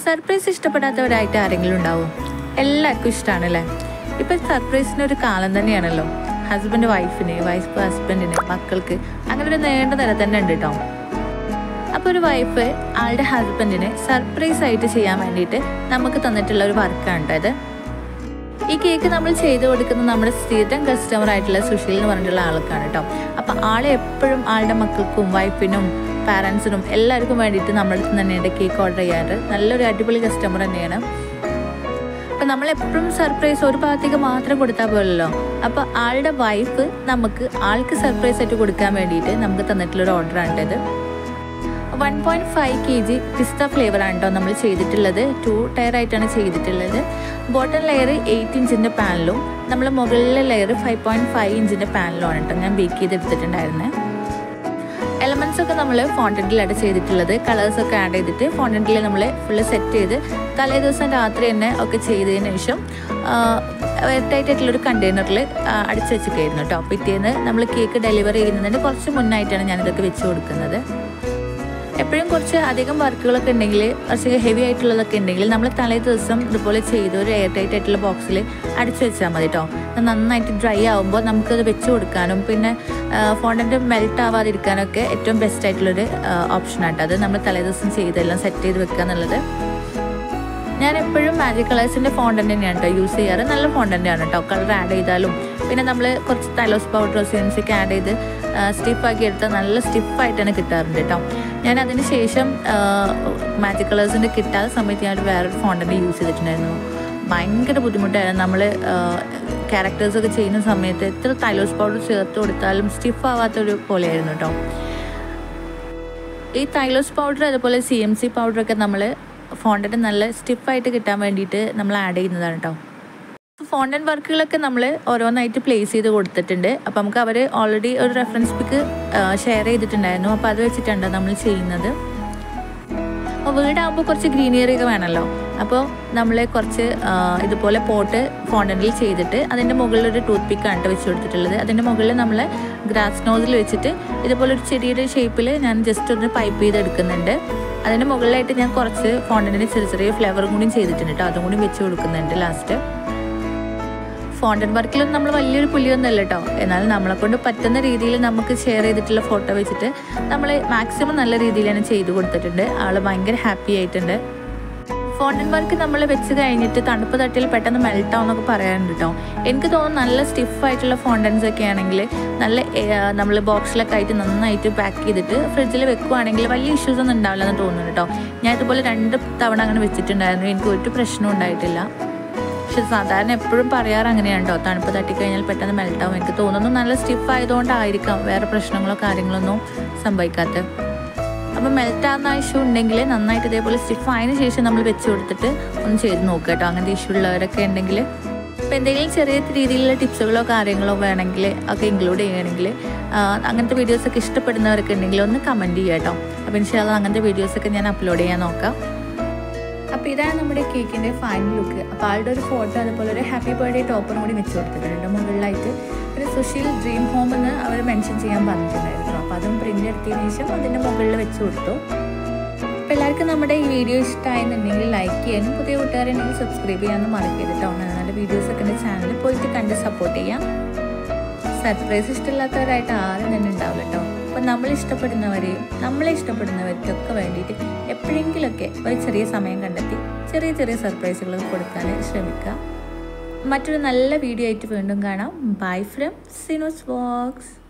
surprise ഇഷ്ടപ്പെടാത്തവരായിട്ട് ആരെങ്കിലും ഉണ്ടാവും എല്ലാവർക്കും ഇഷ്ടമാണ് അല്ലേ ഇപ്പം സർപ്രൈസിന് ഒരു കാലം തന്നെയാണല്ലോ ഹസ്ബൻഡ് വൈഫിന് വൈഫ് ഹസ്ബൻഡിന് മക്കൾക്ക് അങ്ങനെ ഒരു നീണ്ട നില തന്നെ ഉണ്ട് കേട്ടോ അപ്പോൾ ഒരു വൈഫ് ആളുടെ ഹസ്ബൻഡിന് സർപ്രൈസ് ആയിട്ട് ചെയ്യാൻ വേണ്ടിയിട്ട് നമുക്ക് തന്നിട്ടുള്ള ഒരു വർക്കാണ് ഇത് ഈ കേക്ക് നമ്മൾ ചെയ്തു കൊടുക്കുന്നത് നമ്മുടെ സ്ഥിരം കസ്റ്റമർ ആയിട്ടുള്ള സുശീൽ എന്ന് പറഞ്ഞിട്ടുള്ള ആൾക്കാണ് കേട്ടോ അപ്പം ആളെ എപ്പോഴും ആളുടെ മക്കൾക്കും വൈഫിനും പാരൻസിനും എല്ലാവർക്കും വേണ്ടിയിട്ട് നമ്മുടെ അടുത്ത് തന്നെയാണ് കേക്ക് ഓർഡർ ചെയ്യാറ് നല്ലൊരു അടിപൊളി കസ്റ്റമർ തന്നെയാണ് അപ്പം നമ്മൾ എപ്പോഴും സർപ്രൈസ് ഒരു ഭാഗത്തേക്ക് മാത്രം കൊടുത്താൽ പോലല്ലോ അപ്പോൾ ആളുടെ വൈഫ് നമുക്ക് ആൾക്ക് സർപ്രൈസ് ആയിട്ട് കൊടുക്കാൻ വേണ്ടിയിട്ട് നമുക്ക് തന്നിട്ടുള്ളൊരു ഓർഡറാണ് ഇത് one point five K G പിസ്ത ഫ്ലേവറാണ് കേട്ടോ നമ്മൾ ചെയ്തിട്ടുള്ളത് ടു ടയർ ആയിട്ടാണ് ചെയ്തിട്ടുള്ളത് ബോട്ടം ലെയർ എയ്റ്റ് ഇഞ്ചിൻ്റെ പാനലും നമ്മൾ മുകളിലെ ലെയർ ഫൈവ് പോയിൻറ്റ് ഫൈവ് ഇഞ്ചിൻ്റെ പാനലുമാണ് കേട്ടോ ഞാൻ ബേക്ക് ചെയ്തെടുത്തിട്ടുണ്ടായിരുന്നത് എലമെൻസ് ഒക്കെ നമ്മൾ ഫോണ്ടൻറ്റിലാണ് ചെയ്തിട്ടുള്ളത് കളേഴ്സ് ഒക്കെ ആഡ് ചെയ്തിട്ട് ഫോണ്ടൻറ്റിൽ നമ്മൾ ഫുള്ള് സെറ്റ് ചെയ്ത് തലേ ദിവസം രാത്രി തന്നെ ഒക്കെ ചെയ്തതിന് ശേഷം വെറ്റായിട്ട് ആയിട്ടുള്ളൊരു കണ്ടെയ്നറിൽ അടിച്ചു വെച്ചിട്ടായിരുന്നു കേട്ടോ പിറ്റേന്ന് നമ്മൾ കേക്ക് ഡെലിവറി ചെയ്യുന്നതിന് കുറച്ച് മുന്നായിട്ടാണ് ഞാനിതൊക്കെ വെച്ച് കൊടുക്കുന്നത് എപ്പോഴും കുറച്ച് അധികം വർക്കുകളൊക്കെ ഉണ്ടെങ്കിൽ കുറച്ച് ഹെവി ആയിട്ടുള്ളതൊക്കെ ഉണ്ടെങ്കിൽ നമ്മൾ തലേ ദിവസം ഇതുപോലെ ചെയ്ത് ഒരു എയർ ടൈറ്റ് ആയിട്ടുള്ള ബോക്സിൽ അടിച്ചു വെച്ചാൽ മതി കേട്ടോ നന്നായിട്ട് ഡ്രൈ ആകുമ്പോൾ നമുക്കത് വെച്ച് കൊടുക്കാനും പിന്നെ ഫോണിൻ്റെ മെൽറ്റ് ആവാതിരിക്കാനൊക്കെ ഏറ്റവും ബെസ്റ്റ് ആയിട്ടുള്ളൊരു ഓപ്ഷനാട്ടോ അത് നമ്മൾ തലേ ദിവസം ചെയ്തെല്ലാം സെറ്റ് ചെയ്ത് വെക്കുക എന്നുള്ളത് ഞാൻ എപ്പോഴും മാജിക് കളേഴ്സിൻ്റെ ഫോണ്ടൻ്റ് തന്നെയാണ് കേട്ടോ യൂസ് ചെയ്യാറ് നല്ല ഫോണ്ടൻ്റ് ആണ് കേട്ടോ കളർ ആഡ് ചെയ്താലും പിന്നെ നമ്മൾ കുറച്ച് തലോസ് പൗഡർ സിൻസൊക്കെ ആഡ് ചെയ്ത് സ്റ്റിഫാക്കി എടുത്താൽ നല്ല സ്റ്റിഫായിട്ടാണ് കിട്ടാറുണ്ട് കേട്ടോ ഞാൻ അതിന് ശേഷം മാജിക് കളേഴ്സിൻ്റെ കിട്ടാത്ത സമയത്ത് ഞാൻ വേറൊരു ഫോണ്ടൻ്റ് യൂസ് ചെയ്തിട്ടുണ്ടായിരുന്നു ഭയങ്കര ബുദ്ധിമുട്ടായിരുന്നു നമ്മൾ ക്യാരക്ടേഴ്സൊക്കെ ചെയ്യുന്ന സമയത്ത് എത്ര തൈലോസ് പൗഡർ ചേർത്ത് കൊടുത്താലും സ്റ്റിഫ് ആവാത്തൊരു പോലെയായിരുന്നു കേട്ടോ ഈ തൈലോസ് പൗഡർ അതുപോലെ സി എം സി പൗഡറൊക്കെ നമ്മൾ ഫോണ്ടൻ്റ് നല്ല സ്റ്റിഫായിട്ട് കിട്ടാൻ വേണ്ടിയിട്ട് നമ്മൾ ആഡ് ചെയ്യുന്നതാണ് കേട്ടോ ഫോണ്ടൻ വർക്കുകളൊക്കെ നമ്മൾ ഓരോന്നായിട്ട് പ്ലേസ് ചെയ്ത് കൊടുത്തിട്ടുണ്ട് അപ്പോൾ നമുക്ക് അവർ ഓൾറെഡി ഒരു റെഫറൻസ് പിക്ക് ഷെയർ ചെയ്തിട്ടുണ്ടായിരുന്നു അപ്പോൾ അത് വെച്ചിട്ടാണ് നമ്മൾ ചെയ്യുന്നത് അപ്പോൾ വീടാകുമ്പോൾ കുറച്ച് ഗ്രീനറി ഒക്കെ വേണമല്ലോ അപ്പോൾ നമ്മൾ കുറച്ച് ഇതുപോലെ പോട്ട് ഫോണ്ടനിൽ ചെയ്തിട്ട് അതിൻ്റെ മുകളിൽ ഒരു ടൂത്ത് പിക്കാണ് വെച്ച് കൊടുത്തിട്ടുള്ളത് അതിൻ്റെ മുകളിൽ നമ്മൾ ഗ്രാസ് നോസിൽ വെച്ചിട്ട് ഇതുപോലെ ഒരു ചെടിയുടെ ഷേപ്പിൽ ഞാൻ ജസ്റ്റ് ഒന്ന് പൈപ്പ് ചെയ്തെടുക്കുന്നുണ്ട് അതിൻ്റെ മുകളിലായിട്ട് ഞാൻ കുറച്ച് ഫോണ്ടനിൻ്റെ ചെറിയ ചെറിയ ഫ്ലേവറും കൂടി ചെയ്തിട്ടുണ്ട് കേട്ടോ അതും കൂടി വെച്ച് കൊടുക്കുന്നുണ്ട് ലാസ്റ്റ് ഫോണ്ടൻ വർക്കിലൊന്നും നമ്മൾ വലിയൊരു പുലിയൊന്നും അല്ല കേട്ടോ എന്നാലും നമ്മളെ കൊണ്ട് പറ്റുന്ന രീതിയിൽ നമുക്ക് ഷെയർ ചെയ്തിട്ടുള്ള ഫോട്ടോ വെച്ചിട്ട് നമ്മൾ മാക്സിമം നല്ല രീതിയിൽ തന്നെ ചെയ്തു കൊടുത്തിട്ടുണ്ട് ആൾ ഭയങ്കര ഹാപ്പി ആയിട്ടുണ്ട് ഫോണ്ടൻ വർക്ക് നമ്മൾ വെച്ച് കഴിഞ്ഞിട്ട് തണുപ്പ് തട്ടിൽ പെട്ടെന്ന് മെൽറ്റ് ആവുന്നൊക്കെ പറയാറുണ്ട് കേട്ടോ എനിക്ക് തോന്നുന്നു നല്ല സ്റ്റിഫ് ആയിട്ടുള്ള ഫോണ്ടൻസ് ഒക്കെ ആണെങ്കിൽ നല്ല നമ്മൾ ബോക്സിലൊക്കെ ആയിട്ട് നന്നായിട്ട് പാക്ക് ചെയ്തിട്ട് ഫ്രിഡ്ജിൽ വെക്കുവാണെങ്കിൽ വലിയ ഇഷ്യൂസ് ഒന്നും ഉണ്ടാവില്ല എന്ന് തോന്നുന്നു കേട്ടോ ഞാൻ ഇതുപോലെ രണ്ട് തവണ അങ്ങനെ വെച്ചിട്ടുണ്ടായിരുന്നു എനിക്ക് ഒരു പ്രശ്നവും ഉണ്ടായിട്ടില്ല പക്ഷെ സാധാരണ എപ്പോഴും പറയാറ് അങ്ങനെയാണ് കേട്ടോ തണുപ്പ് തട്ടിക്കഴിഞ്ഞാൽ പെട്ടെന്ന് മെൽട്ടാവും എനിക്ക് തോന്നുന്നു നല്ല സ്റ്റിഫ് ആയതുകൊണ്ടായിരിക്കാം വേറെ പ്രശ്നങ്ങളോ കാര്യങ്ങളൊന്നും സംഭവിക്കാത്തത് അപ്പോൾ മെൽറ്റാകുന്ന ഇഷ്യൂ ഉണ്ടെങ്കിൽ നന്നായിട്ട് ഇതേപോലെ സ്റ്റിഫ് ആയതിനു ശേഷം നമ്മൾ വെച്ച് കൊടുത്തിട്ട് ഒന്ന് ചെയ്ത് നോക്കുക കേട്ടോ അങ്ങനത്തെ ഇഷ്യൂ ഉള്ളവരൊക്കെ ഉണ്ടെങ്കിൽ അപ്പോൾ എന്തെങ്കിലും ചെറിയ രീതിയിലുള്ള ടിപ്സുകളോ കാര്യങ്ങളോ വേണമെങ്കിൽ ഒക്കെ ഇൻക്ലൂഡ് ചെയ്യണമെങ്കിൽ അങ്ങനത്തെ വീഡിയോസൊക്കെ ഇഷ്ടപ്പെടുന്നവരൊക്കെ ഉണ്ടെങ്കിൽ ഒന്ന് കമൻറ്റ് ചെയ്യുക കേട്ടോ അപ്പോൾ ഇൻഷാല്ല അങ്ങനത്തെ വീഡിയോസൊക്കെ ഞാൻ അപ്ലോഡ് ചെയ്യാൻ നോക്കാം അപ്പോൾ ഇതാണ് നമ്മുടെ കേക്കിൻ്റെ ഫൈനൽ ലുക്ക് അപ്പോൾ ആളുടെ ഒരു ഫോട്ടോ അതുപോലെ ഒരു ഹാപ്പി ബർത്ത്ഡേ ടോപ്പറും കൂടി വെച്ച് കൊടുത്തിട്ടുണ്ട് മുകളിലായിട്ട് പിന്നെ സുശീൽ ഡ്രീം ഹോം എന്ന് അവർ മെൻഷൻ ചെയ്യാൻ പറഞ്ഞിട്ടുണ്ടായിരുന്നു അപ്പോൾ അതും പ്രിൻ്റ് എടുത്തതിന് ശേഷം അതിൻ്റെ മുകളിൽ വെച്ച് കൊടുത്തു അപ്പോൾ എല്ലാവർക്കും നമ്മുടെ ഈ വീഡിയോ ഇഷ്ടമായെന്നുണ്ടെങ്കിൽ ലൈക്ക് ചെയ്യാനും പുതിയ കൂട്ടുകാരുണ്ടെങ്കിൽ സബ്സ്ക്രൈബ് ചെയ്യാനും മറക്കരുത് കേട്ടോ നല്ല നല്ല വീഡിയോസൊക്കെ എൻ്റെ ചാനലിൽ പോയിട്ട് കണ്ട് സപ്പോർട്ട് ചെയ്യാം സർപ്രൈസ് ഇഷ്ടമില്ലാത്തവരായിട്ട് ആരും തന്നെ ഉണ്ടാവില്ല കേട്ടോ അപ്പം നമ്മൾ ഇഷ്ടപ്പെടുന്നവരെയും നമ്മളെ ഇഷ്ടപ്പെടുന്നവർക്കൊക്കെ വേണ്ടിയിട്ട് എപ്പോഴെങ്കിലുമൊക്കെ ഒരു ചെറിയ സമയം കണ്ടെത്തി ചെറിയ ചെറിയ സർപ്രൈസുകൾ കൊടുക്കാൻ ശ്രമിക്കുക മറ്റൊരു നല്ല വീഡിയോ ആയിട്ട് വീണ്ടും കാണാം ബൈ ഫ്രം സിനോസ് വോക്സ്